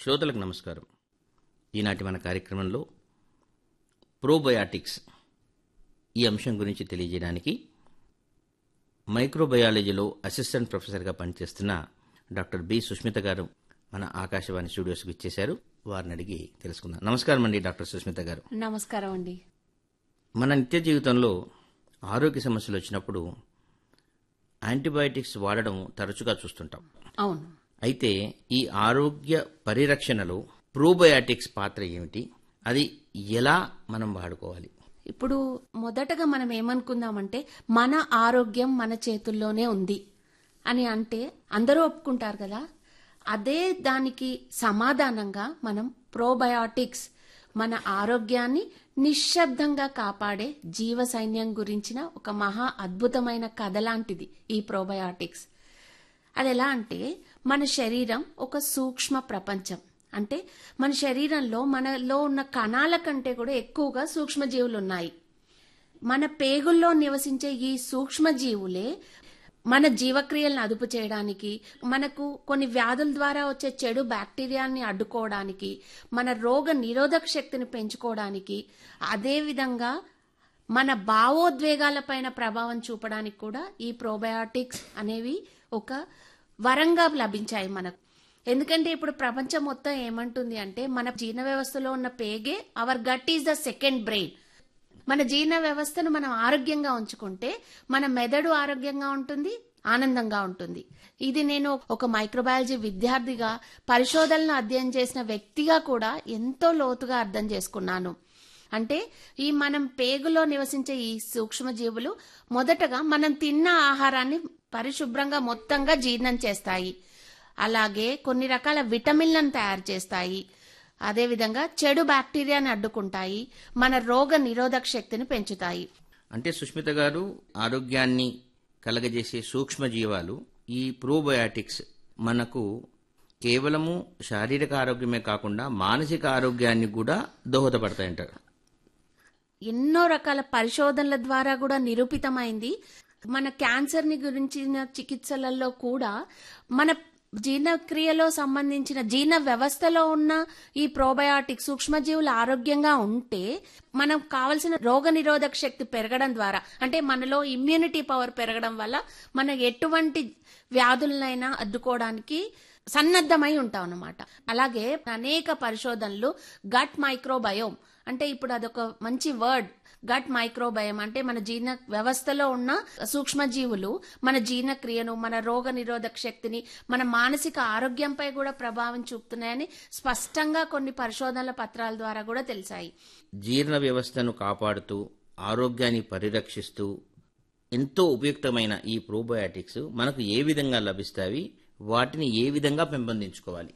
శ్రోతలకు నమస్కారం ఈనాటి మన కార్యక్రమంలో ప్రోబయాటిక్స్ ఈ అంశం గురించి తెలియజేయడానికి మైక్రోబయాలజీలో అసిస్టెంట్ ప్రొఫెసర్గా పనిచేస్తున్న డాక్టర్ బి సుష్మిత గారు మన ఆకాశవాణి స్టూడియోస్కి ఇచ్చేశారు వారిని అడిగి తెలుసుకుందాం నమస్కారం అండి డాక్టర్ సుష్మిత గారు నమస్కారం అండి మన నిత్య జీవితంలో ఆరోగ్య సమస్యలు వచ్చినప్పుడు యాంటీబయాటిక్స్ వాడడం తరచుగా చూస్తుంటాం అవును అయితే ఈ ఆరోగ్య పరిరక్షణలో ప్రోబయాటిక్స్ పాత్ర ఏమిటి అది ఎలా మనం వాడుకోవాలి ఇప్పుడు మొదటగా మనం ఏమనుకుందామంటే మన ఆరోగ్యం మన చేతుల్లోనే ఉంది అని అంటే అందరూ ఒప్పుకుంటారు కదా అదే దానికి సమాధానంగా మనం ప్రోబయాటిక్స్ మన ఆరోగ్యాన్ని నిశ్శబ్దంగా కాపాడే జీవ సైన్యం గురించిన ఒక మహా అద్భుతమైన కథ లాంటిది ఈ ప్రోబయాటిక్స్ అది ఎలా అంటే మన శరీరం ఒక సూక్ష్మ ప్రపంచం అంటే మన శరీరంలో మనలో ఉన్న కణాల కంటే కూడా ఎక్కువగా సూక్ష్మజీవులు ఉన్నాయి మన పేగుల్లో నివసించే ఈ సూక్ష్మజీవులే మన జీవక్రియలను అదుపు చేయడానికి మనకు కొన్ని వ్యాధుల ద్వారా వచ్చే చెడు బ్యాక్టీరియాని అడ్డుకోవడానికి మన రోగ నిరోధక శక్తిని పెంచుకోవడానికి అదేవిధంగా మన భావోద్వేగాలపైన ప్రభావం చూపడానికి కూడా ఈ ప్రోబయాటిక్స్ అనేవి ఒక వరంగా లభించాయి మనకు ఎందుకంటే ఇప్పుడు ప్రపంచం మొత్తం ఏమంటుంది అంటే మన జీర్ణ వ్యవస్థలో ఉన్న పేగే our gut is the second brain మన జీర్ణ వ్యవస్థను మనం ఆరోగ్యంగా ఉంచుకుంటే మన మెదడు ఆరోగ్యంగా ఉంటుంది ఆనందంగా ఉంటుంది ఇది నేను ఒక మైక్రోబయాలజీ విద్యార్థిగా పరిశోధనలు అధ్యయనం చేసిన వ్యక్తిగా కూడా ఎంతో లోతుగా అర్థం చేసుకున్నాను అంటే ఈ మనం పేగులో నివసించే ఈ సూక్ష్మజీవులు మొదటగా మనం తిన్న ఆహారాన్ని పరిశుభ్రంగా మొత్తంగా జీర్ణం చేస్తాయి అలాగే కొన్ని రకాల విటమిన్లను తయారు చేస్తాయి అదేవిధంగా చెడు బ్యాక్టీరియాని అడ్డుకుంటాయి మన రోగ నిరోధక శక్తిని పెంచుతాయి అంటే సుష్మిత గారు ఆరోగ్యాన్ని కలగజేసే సూక్ష్మజీవాలు ఈ ప్రోబయాటిక్స్ మనకు కేవలము శారీరక ఆరోగ్యమే కాకుండా మానసిక ఆరోగ్యాన్ని కూడా దోహదపడతాయంటారు ఎన్నో రకాల పరిశోధనల ద్వారా కూడా నిరూపితమైంది మన క్యాన్సర్ ని గురించిన చికిత్సలలో కూడా మన జీర్ణక్రియలో సంబంధించిన జీర్ణ వ్యవస్థలో ఉన్న ఈ ప్రోబయాటిక్ సూక్ష్మజీవులు ఆరోగ్యంగా ఉంటే మనం కావలసిన రోగ నిరోధక శక్తి పెరగడం ద్వారా అంటే మనలో ఇమ్యూనిటీ పవర్ పెరగడం వల్ల మన ఎటువంటి వ్యాధులనైనా అడ్డుకోవడానికి సన్నద్ధమై ఉంటాం అన్నమాట అలాగే అనేక పరిశోధనలు గట్ మైక్రోబయోమ్ అంటే ఇప్పుడు అదొక మంచి వర్డ్ గట్ మైక్రోబయం అంటే మన జీర్ణ వ్యవస్థలో ఉన్న సూక్ష్మజీవులు మన జీర్ణక్రియను మన రోగ నిరోధక శక్తిని మన మానసిక ఆరోగ్యంపై కూడా ప్రభావం చూపుతున్నాయని స్పష్టంగా కొన్ని పరిశోధనల పత్రాల ద్వారా కూడా తెలిసాయి జీర్ణ వ్యవస్థను కాపాడుతూ ఆరోగ్యాన్ని పరిరక్షిస్తూ ఎంతో ఉపయుక్తమైన ఈ ప్రోబయాటిక్స్ మనకు ఏ విధంగా లభిస్తాయి వాటిని ఏ విధంగా పెంపొందించుకోవాలి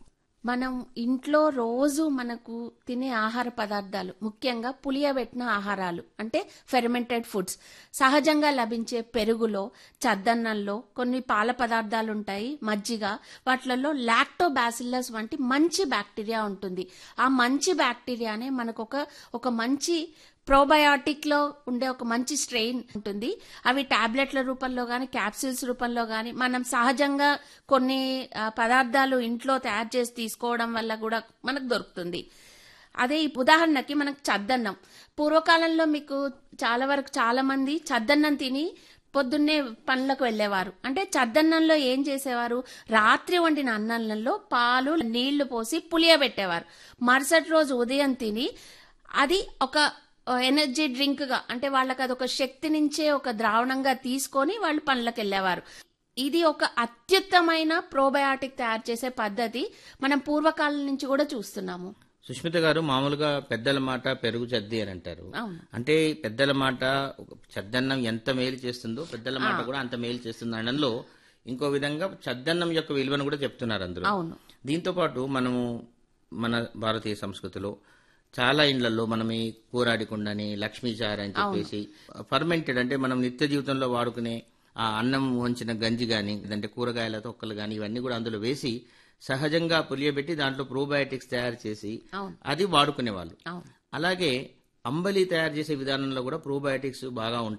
మనం ఇంట్లో రోజు మనకు తినే ఆహార పదార్థాలు ముఖ్యంగా పులియబెట్టిన ఆహారాలు అంటే ఫెర్మెంటెడ్ ఫుడ్స్ సహజంగా లభించే పెరుగులో చద్దన్నంలో కొన్ని పాల పదార్థాలు ఉంటాయి మజ్జిగ వాటిలలో లాక్టోబాసిల్లస్ వంటి మంచి బ్యాక్టీరియా ఉంటుంది ఆ మంచి బ్యాక్టీరియానే మనకు ఒక ఒక మంచి ప్రోబయాటిక్ లో ఉండే ఒక మంచి స్ట్రెయిన్ ఉంటుంది అవి టాబ్లెట్ల రూపంలో గాని క్యాప్సిల్స్ రూపంలో గాని మనం సహజంగా కొన్ని ఆ, పదార్థాలు ఇంట్లో తయారు చేసి తీసుకోవడం వల్ల కూడా మనకు దొరుకుతుంది అదే ఈ ఉదాహరణకి మనకు చద్దన్నం పూర్వకాలంలో మీకు చాలా వరకు చాలా మంది చద్దన్నం తిని పొద్దున్నే పనులకు వెళ్ళేవారు అంటే చద్దన్నంలో ఏం చేసేవారు రాత్రి వండిన అన్నంలో పాలు నీళ్లు పోసి పులియబెట్టేవారు మరుసటి రోజు ఉదయం తిని అది ఒక ఎనర్జీ డ్రింక్ గా అంటే వాళ్ళకి అది ఒక శక్తి నుంచే ఒక ద్రావణంగా తీసుకొని వాళ్ళు పనులకు వెళ్ళేవారు ఇది ఒక అత్యుత్తమైన ప్రోబయాటిక్ తయారు చేసే పద్ధతి మనం పూర్వకాలం నుంచి కూడా చూస్తున్నాము సుష్మిత గారు మామూలుగా పెద్దల మాట పెరుగు చద్ది అని అంటారు అవును అంటే పెద్దల మాట చద్దన్నం ఎంత మేలు చేస్తుందో పెద్దల మాట కూడా అంత మేలు చేస్తుంది అనడంలో ఇంకో విధంగా చద్దన్నం యొక్క విలువను కూడా చెప్తున్నారు అందరూ అవును దీంతో పాటు మనము మన భారతీయ సంస్కృతిలో చాలా ఇండ్లలో మనం ఈ కూరాడికుండని లక్ష్మీచార అని చెప్పేసి ఫర్మెంటెడ్ అంటే మనం నిత్య జీవితంలో వాడుకునే ఆ అన్నం వంచిన గంజి గాని లేదంటే కూరగాయల తొక్కలు గాని ఇవన్నీ కూడా అందులో వేసి సహజంగా పులియబెట్టి దాంట్లో ప్రోబయాటిక్స్ తయారు చేసి అవును అది వాడుకునేవాళ్ళు అవును అలాగే అంబలి తయారు చేసే విధానంలో కూడా ప్రోబయాటిక్స్ బాగా ఉంటాయి